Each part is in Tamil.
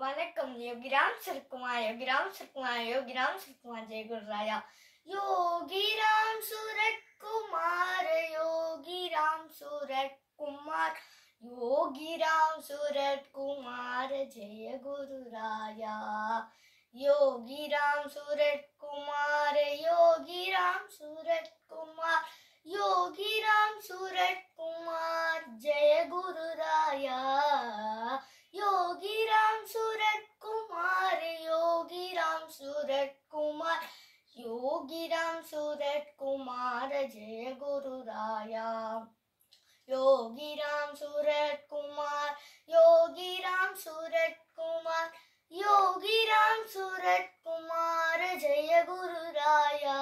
வணக்கம் யோகிராம் சரத்குமார் யோகிராம் சரத்குமார் யோகிராம் சரத்குமார் ஜெயகுருராயா யோகிராம் சுரத்குமார் யோகிராம் சுரத்குமார் யோகிராம் சுரத்குமார் ஜெய குருராயா யோகிராம் சுரத்குமார் யோகிராம் சுரத்குமார் யோகிராம் சுரத்குமார் ஜெய குருராயா யோகிராம் சுரத்குமார் யோகிராம் சுரத்குமார் யோகிராம் சுரத்குமார் ஜெய குருராயா யோகிராம் சுரத்குமார் யோகிராம் சுரத்குமார் யோகிராம் சுரத்குமார் ஜெய குருராயா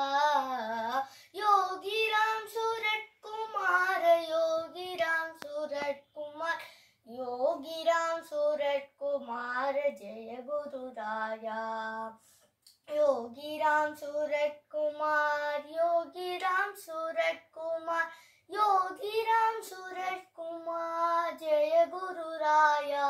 யோகிராம் சுரத்குமார் யோகிராம் சுரத்குமார் யோகிராம் சுரத்குமார் ஜெய குருராயா யோகிராம் சுரத்குமார் யோகிராம் சுரத்குமார் யோகிராம் சுரத்குமார் ஜெய குருராயா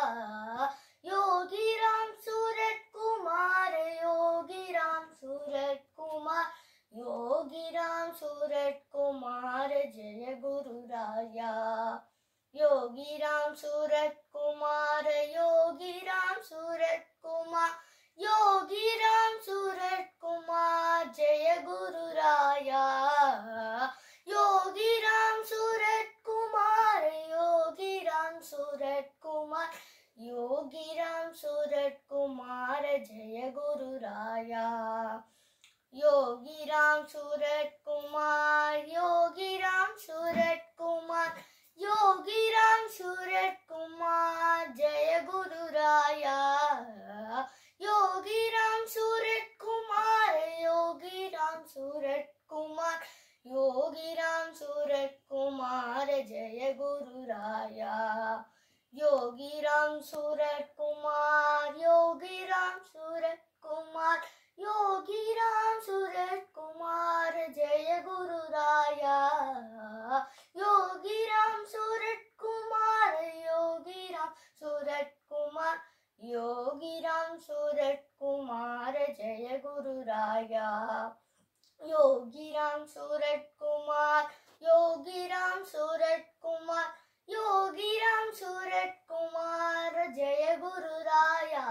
யோகிராம் சுரத்குமார் யோகிராம் சுரத்குமார் யோகிராம் சுரத்குமார் ஜெய குருராயா யோகிராம் சுரத்குமார் யோகிராம் சுரத்குமார் யோகிராம் சுரத்குமார் ஜெய குருராயா யோகிராம் சுரத்குமார் யோகிராம் சுரத்குமார் யோகிராம் சுரத்குமார் ஜெய குருராயா யோகிராம் சுரத்குமார் யோகிராம் சுரத்குமார் யோகிராம் சுரத்குமார் ஜெய குருராயா யோகிராம் சுரத்குமார் யோகிராம் சுரத்குமார் யோகிராம் சுரத்குமார் ஜெய குருராயா யோகிராம் சுரத்குமார் யோகிராம் சுரத்குமார் யோகிராம் சுரத்குமார் ஜெய குருராயா யோகிராம் சுரத்குமார் யோகிராம் சுரத்குமார் யோகிராம் சுரத்குமார் ஜெய குருராயா யோகிராம் சுரத்குமார் யோகிராம் சுரத்குமார் யோகிராம் சுரத்குமார் ஜெய குருராயா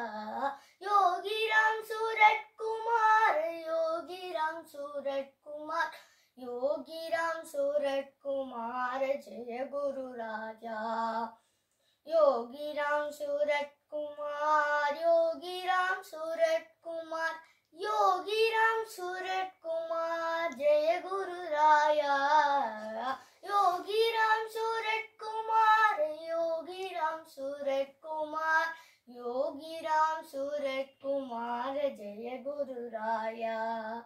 யோகிராம் சுரத்குமார் யோகிராம் சுரத்குமார் யோகிராம் சுரத்குமார் ஜெய குருராஜா யோகிராம் சுரத்குமார் யோகிராம் சுரத்குமார் யோகிராம் சுரத்குமார் ஜெய குருராயா யோகிராம் சுரத்குமார் யோகிராம் சுரத்குமார் யோகிராம் சுரத்குமார் ஜெய குருராயா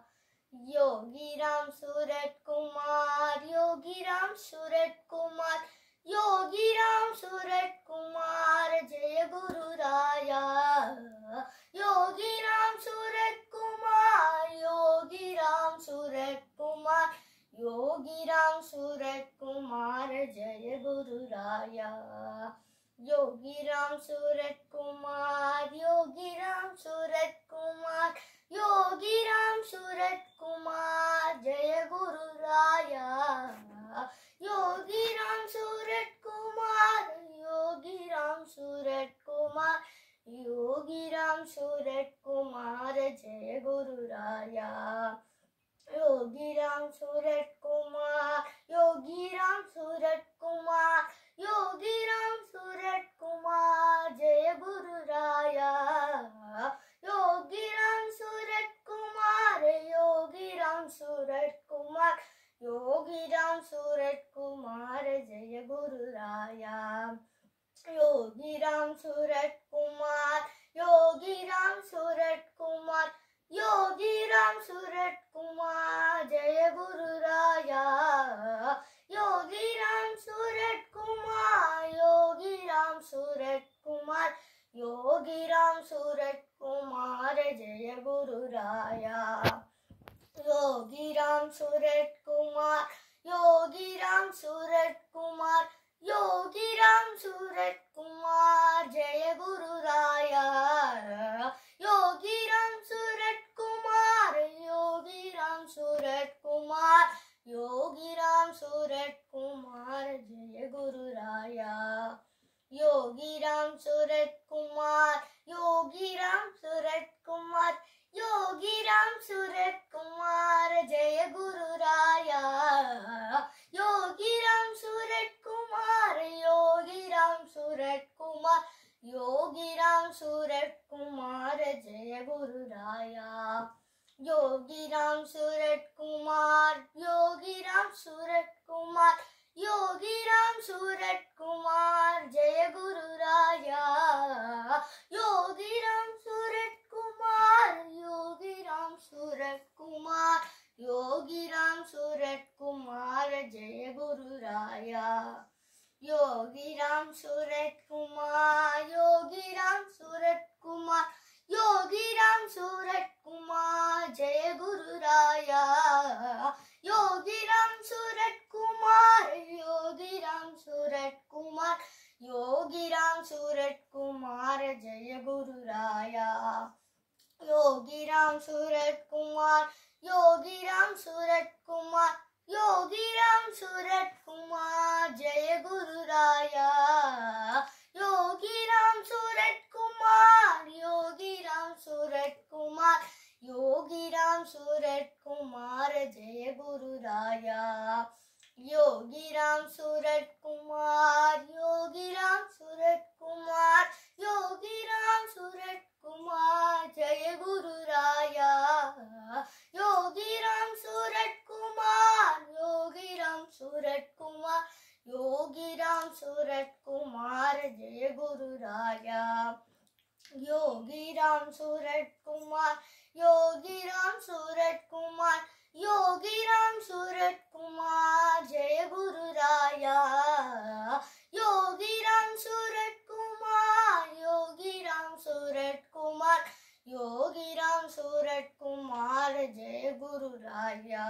யோகிராம் சுரத்குமார் யோகிராம் சுரத்குமார் யோகிராம் சுரத்குமார் ஜெய குருராயா யோகிராம் சுரத்குமார் யோகிராம் சுரத்குமார் யோகிராம் சுரத்குமார் ஜெய குருராயா யோகிராம் சுரத்குமார் யோகிராம் சுரத்குமார் யோகிராம் சுரத்குமார் ஜெய குருராயா யோகிராம் சுரத்குமார் யோகிராம் சுரத்குமார் யோகிராம் சுரத்குமார் ஜெய குருராயா யோகிராம் சுரத்குமார் யோகிராம் சுரத்குமார் யோகிராம் சுரத்குமார் ஜெய குருராயா யோகிராம் சுரத்குமார் யோகிராம் சுரத்குமார் யோகிராம் சுரத்குமார் ஜெய குருராயா யோகிராம் சுரத்குமார் யோகிராம் சுரத்குமார் யோகிராம் சுரத்குமார் ஜெய குருராயா யோகிராம் சுரத்குமார் யோகிராம் சுரத்குமார் யோகிராம் சுரத்குமார் ஜெய குருராயா யோகிராம் சுரத்குமார் யோகிராம் சுரத்குமார் யோகிராம் சுரத்குமார் ஜெய குருராயா योगीराम सूरत कुमार जय गुरु राया योगीराम सूरत कुमार योगीराम सूरत कुमार योगीराम सूरत कुमार जय गुरु राया योगीराम सूरत कुमार योगीराम सूरत कुमार योगीराम सूरत कुमार जय गुरु राया योगीराम सूरत कुमार योगीराम सूरत कुमार योगीराम सूरत कुमार जय गुरु राया योगीराम सूरत कुमार योगीराम सूरत कुमार योगीराम सूरत कुमार जय गुरु राया योगीराम सूरत कुमार योगीराम सूरत कुमार योगीराम सूरत कुमार जय गुरु राया योगीराम सूरत कुमार योगीराम सूरत कुमार योगीराम सूरत कुमार जय गुरु राया योगीराम सूरत कुमार योगीराम सूरत कुमार योगीराम सूरत कुमार जय गुरु राया योगीराम सूरत कुमार योगीराम सूरत कुमार योगीराम सूरत कुमार जय गुरु राया योगीराम सूरत कुमार योगीराम सूरत कुमार योगीराम सूरत कुमार जय गुरु राया योगीराम सूरत कुमार योगीराम सूरत कुमार योगीराम सूरत कुमार जय गुरु राया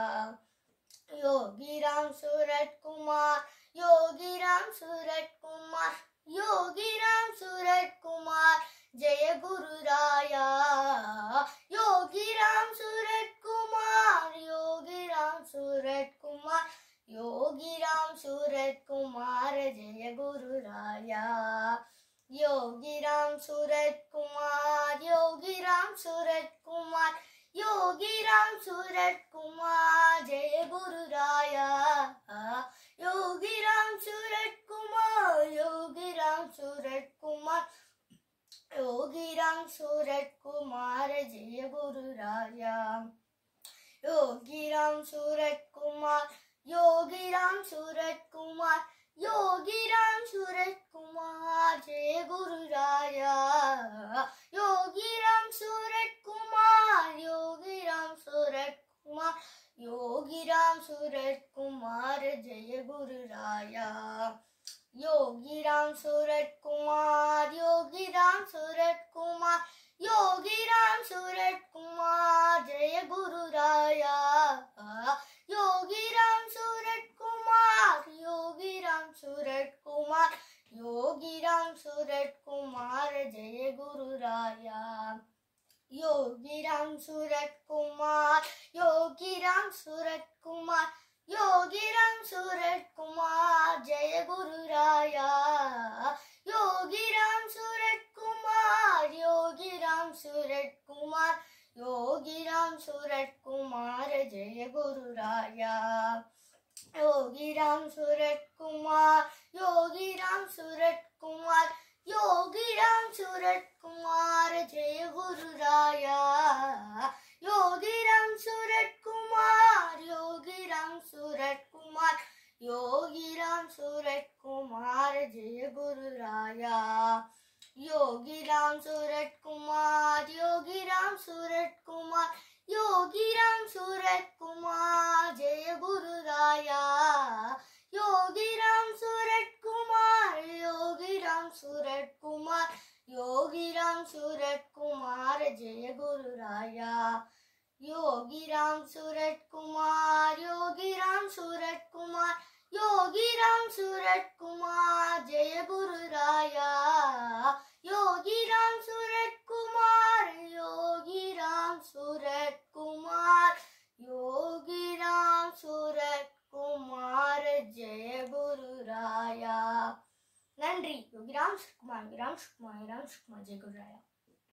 योगीराम सूरत कुमार योगीराम सूरत कुमार योगीराम सूरत कुमार जय गुरु राया योगीराम सूरत कुमार योगीराम सूरत कुमार योगीराम सूरत कुमार जय गुरु राया योगीराम सूरत कुमार योगीराम सूरत कुमार योगीराम सूरत कुमार जय गुरु राया योगीराम सूरत कुमार योगीराम सूरत कुमार योगीराम सूरत कुमार जय गुरु राया योगीराम सूरत कुमार योगीराम सूरत कुमार योगीराम सूरत कुमार जय गुरु राया योगीराम सूरत कुमार योगीराम सूरत कुमार योगीराम सूरत कुमार जय गुरु राया योगीराम सूरत कुमार योगीराम सूरत कुमार योगीराम सूरत कुमार जय गुरु राया योगीराम सूरत कुमार योगीराम सूरत कुमार योगीराम सूरत कुमार जय गुरु राया योगीराम सूरत कुमार योगीराम सूरत कुमार योगीराम सूरत कुमार जय गुरु राया योगीराम सूरत कुमार योगीराम सूरत कुमार योगीराम सूरत कुमार जय गुरु राया योगीराम सूरत कुमार योगीराम सूरत कुमार योगीराम सूरत कुमार जय गुरु राया योगीराम सूरत कुमार योगीराम सूरत कुमार योगीराम सूरत कुमार जय गुरु राया योगीराम सूरत कुमार योगीराम सूरत कुमार योगीराम सूरत कुमार जय गुरु राया योगीराम सूरत कुमार योगीराम सूरत कुमार योगीराम सूरत कुमार जय गुरु राया योगीराम सूरत कुमार योगीराम सूरत कुमार योगीराम सूरत कुमार जय गुरु राया योगीराम सूरत कुमार योगीराम सूरत कुमार योगीराम सूरत कुमार जय गुरु राया நன்றி யோகிராம் சுகுமார் யோகிராம் சுகுமார் யோகிராம் சுகுமார் ஜெய் குரு ராயா